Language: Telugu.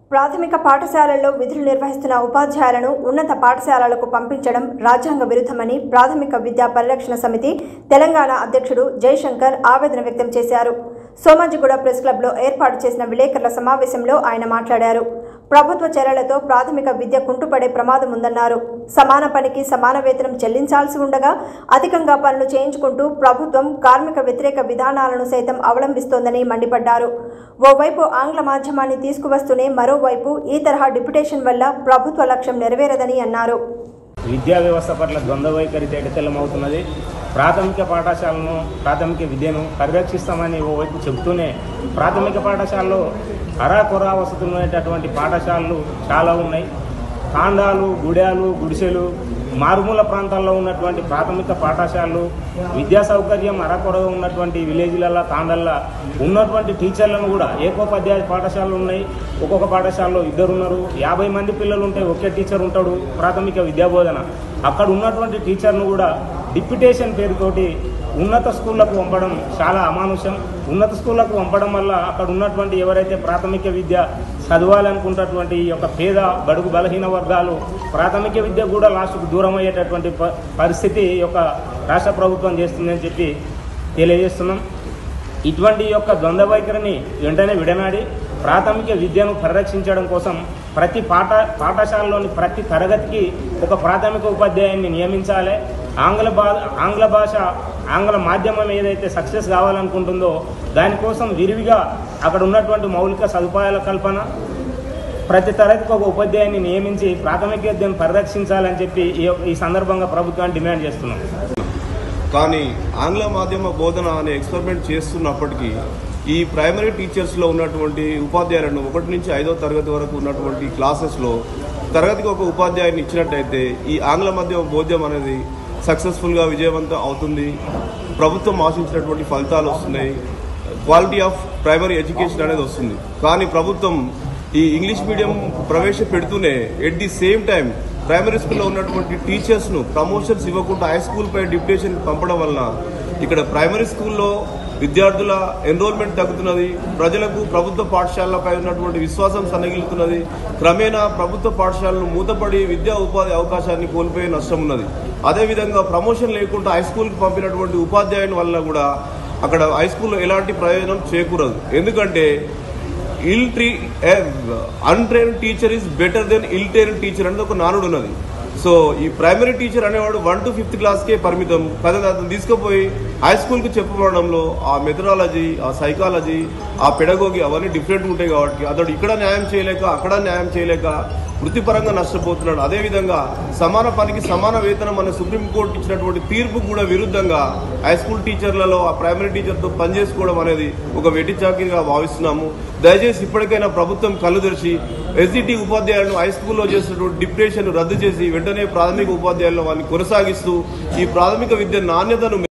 ప్రాథమిక పాఠశాలల్లో విధులు నిర్వహిస్తున్న ఉపాధ్యాయులను ఉన్నత పాఠశాలలకు పంపించడం రాజ్యాంగ విరుద్ధమని ప్రాథమిక విద్యా పరిరక్షణ సమితి తెలంగాణ అధ్యక్షుడు జయశంకర్ ఆవేదన వ్యక్తం చేశారు సోమాజిగూడ ప్రెస్ క్లబ్లో ఏర్పాటు చేసిన విలేకరుల సమావేశంలో ఆయన మాట్లాడారు ప్రభుత్వ చర్యలతో ప్రాథమిక విద్య కుంటుపడే ప్రమాదం ఉందన్నారు సమాన పనికి సమాన వేతనం చెల్లించాల్సి ఉండగా అధికంగా పనులు చేయించుకుంటూ ప్రభుత్వం కార్మిక వ్యతిరేక విధానాలను సైతం అవలంబిస్తోందని మండిపడ్డారు ఓవైపు ఆంగ్ల మాధ్యమాన్ని తీసుకువస్తూనే మరోవైపు ఈ తరహా డిప్యుటేషన్ వల్ల ప్రభుత్వ లక్ష్యం నెరవేరదని అన్నారు విద్యా వ్యవస్థ పట్ల ద్వంద్వ వైఖరి తేటతెల్లమవుతున్నది ప్రాథమిక పాఠశాలను ప్రాథమిక విద్యను పరిరక్షిస్తామని ఓవైపు చెబుతూనే ప్రాథమిక పాఠశాలలో అరాకొరా వసతులు ఉండేటటువంటి పాఠశాలలు చాలా ఉన్నాయి తాండాలు గుడాలు గుడిసెలు మారుమూల ప్రాంతాల్లో ఉన్నటువంటి ప్రాథమిక పాఠశాలలు విద్యా సౌకర్యం అరకొరగా ఉన్నటువంటి విలేజ్లలో తాండల్లో ఉన్నటువంటి టీచర్లను కూడా ఏకోపాధ్యాయ పాఠశాలలు ఉన్నాయి ఒక్కొక్క పాఠశాలలో ఇద్దరు ఉన్నారు యాభై మంది పిల్లలు ఉంటే ఒకే టీచర్ ఉంటాడు ప్రాథమిక విద్యాబోధన అక్కడ ఉన్నటువంటి టీచర్ను కూడా డిప్యుటేషన్ పేరుతోటి ఉన్నత స్కూళ్ళకు పంపడం చాలా అమానుషం ఉన్నత స్కూళ్ళకు పంపడం వల్ల అక్కడ ఉన్నటువంటి ఎవరైతే ప్రాథమిక విద్య చదవాలనుకుంటున్నటువంటి ఈ యొక్క పేద బడుగు బలహీన వర్గాలు ప్రాథమిక విద్య కూడా లాస్ట్కు దూరం అయ్యేటటువంటి ప- పరిస్థితి ఈ యొక్క రాష్ట్ర ప్రభుత్వం చేస్తుందని చెప్పి తెలియజేస్తున్నాం ఇటువంటి యొక్క ద్వంద్వ వైఖరిని వెంటనే విడనాడి ప్రాథమిక విద్యను పరిరక్షించడం కోసం ప్రతి పాఠ పాఠశాలలోని ప్రతి తరగతికి ఒక ప్రాథమిక ఉపాధ్యాయుని నియమించాలి ఆంగ్ల భా ఆంగ్ల భాష ఆంగ్ల మాధ్యమం ఏదైతే సక్సెస్ కావాలనుకుంటుందో దానికోసం విరివిగా అక్కడ ఉన్నటువంటి మౌలిక సదుపాయాల కల్పన ప్రతి తరగతికి ఒక ఉపాధ్యాయుని నియమించి ప్రాథమిక విద్యను పరిరక్షించాలని చెప్పి ఈ ఈ సందర్భంగా ప్రభుత్వాన్ని డిమాండ్ చేస్తున్నాం కానీ ఆంగ్ల మాధ్యమ బోధన అనే ఎక్స్పెరిమెంట్ చేస్తున్నప్పటికీ ఈ ప్రైమరీ టీచర్స్లో ఉన్నటువంటి ఉపాధ్యాయులను ఒకటి నుంచి ఐదో తరగతి వరకు ఉన్నటువంటి క్లాసెస్లో తరగతికి ఒక ఉపాధ్యాయుని ఇచ్చినట్టయితే ఈ ఆంగ్ల మాధ్యమ బోధ్యం అనేది సక్సెస్ఫుల్గా విజయవంతం అవుతుంది ప్రభుత్వం ఆశించినటువంటి ఫలితాలు వస్తున్నాయి క్వాలిటీ ఆఫ్ ప్రైమరీ ఎడ్యుకేషన్ అనేది వస్తుంది కానీ ప్రభుత్వం ఈ ఇంగ్లీష్ మీడియం ప్రవేశపెడుతూనే at the same time primary స్కూల్లో ఉన్నటువంటి టీచర్స్ను ప్రమోషన్స్ ఇవ్వకుండా హై స్కూల్ పై డిప్యుటేషన్ పంపడం వలన ఇక్కడ ప్రైమరీ స్కూల్లో విద్యార్థుల ఎన్రోల్మెంట్ తగ్గుతున్నది ప్రజలకు ప్రభుత్వ పాఠశాలలపై ఉన్నటువంటి విశ్వాసం సన్నగిలుతున్నది క్రమేణా ప్రభుత్వ పాఠశాలలు మూతపడి విద్యా ఉపాధి అవకాశాన్ని కోల్పోయే నష్టం ఉన్నది అదేవిధంగా ప్రమోషన్ లేకుండా హై స్కూల్కి పంపినటువంటి ఉపాధ్యాయుని వల్ల కూడా అక్కడ హై స్కూల్లో ఎలాంటి ప్రయోజనం చేకూరదు ఎందుకంటే ill tree untrained teacher is better than ill trained teacher అనేది ఒక నానుడు ఉన్నది సో ఈ ప్రైమరీ టీచర్ అనేవాడు వన్ టు ఫిఫ్త్ క్లాస్కే పరిమితం కదా అతను తీసుకుపోయి హై స్కూల్కి చెప్పబడడంలో ఆ మెథడాలజీ ఆ సైకాలజీ ఆ పెడగోగి అవన్నీ డిఫరెంట్ ఉంటాయి కాబట్టి అతడు ఇక్కడ న్యాయం చేయలేక అక్కడ న్యాయం చేయలేక వృత్తిపరంగా నష్టపోతున్నాడు అదేవిధంగా సమాన పనికి సమాన వేతనం అనే సుప్రీంకోర్టు ఇచ్చినటువంటి తీర్పు కూడా విరుద్ధంగా హై స్కూల్ టీచర్లలో ఆ ప్రైమరీ టీచర్తో పనిచేసుకోవడం అనేది ఒక వెట్టి చాకిరిగా భావిస్తున్నాము దయచేసి ఇప్పటికైనా ప్రభుత్వం కళ్ళు తెరిచి ఎస్జిటి ఉపాధ్యాయులను హై స్కూల్లో చేసినటువంటి డిప్రెషన్ రద్దు చేసి వెంటనే ప్రాథమిక ఉపాధ్యాయులను వారిని కొనసాగిస్తూ ఈ ప్రాథమిక విద్య నాణ్యతను